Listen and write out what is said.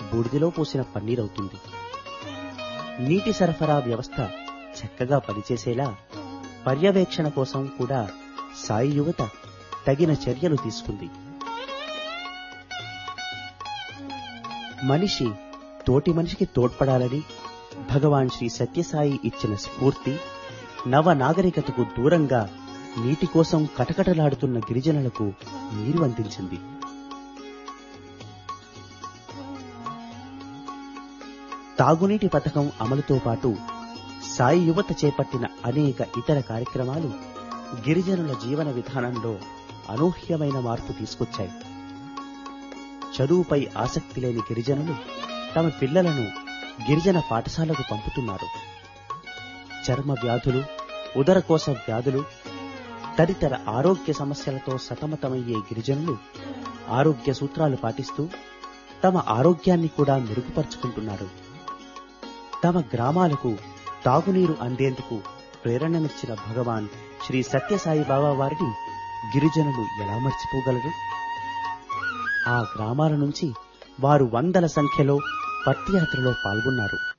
బూడిదలో పోసిన పన్నీరవుతుంది నీటి సరఫరా వ్యవస్థ చక్కగా పనిచేసేలా పర్యవేక్షణ కోసం కూడా సాయి యువత తగిన చర్యలు తీసుకుంది మనిషి తోటి మనిషికి తోడ్పడాలని భగవాన్ శ్రీ సత్యసాయి ఇచ్చిన స్ఫూర్తి నవ నాగరికతకు దూరంగా నీటి కోసం కటకటలాడుతున్న గిరిజనులకు నీరు అందించింది తాగునీటి పథకం అమలుతో పాటు సాయి యువత చేపట్టిన అనేక ఇతర కార్యక్రమాలు గిరిజనుల జీవన విధానంలో అనూహ్యమైన మార్పు తీసుకొచ్చాయి చదువుపై ఆసక్తి లేని గిరిజనులు తమ పిల్లలను గిరిజన పాఠశాలకు పంపుతున్నారు చర్మ వ్యాధులు ఉదరకోశ వ్యాధులు తదితర ఆరోగ్య సమస్యలతో సతమతమయ్యే గిరిజనులు ఆరోగ్య సూత్రాలు పాటిస్తూ తమ ఆరోగ్యాన్ని కూడా మెరుగుపరుచుకుంటున్నారు తమ గ్రామాలకు తాగునీరు అందేందుకు ప్రేరణనిచ్చిన భగవాన్ శ్రీ సత్యసాయి బాబా వారిని గిరిజనులు ఎలా మర్చిపోగలరు ఆ గ్రామాల నుంచి వారు వందల సంఖ్యలో పత్తియాత్రలో పాల్గొన్నారు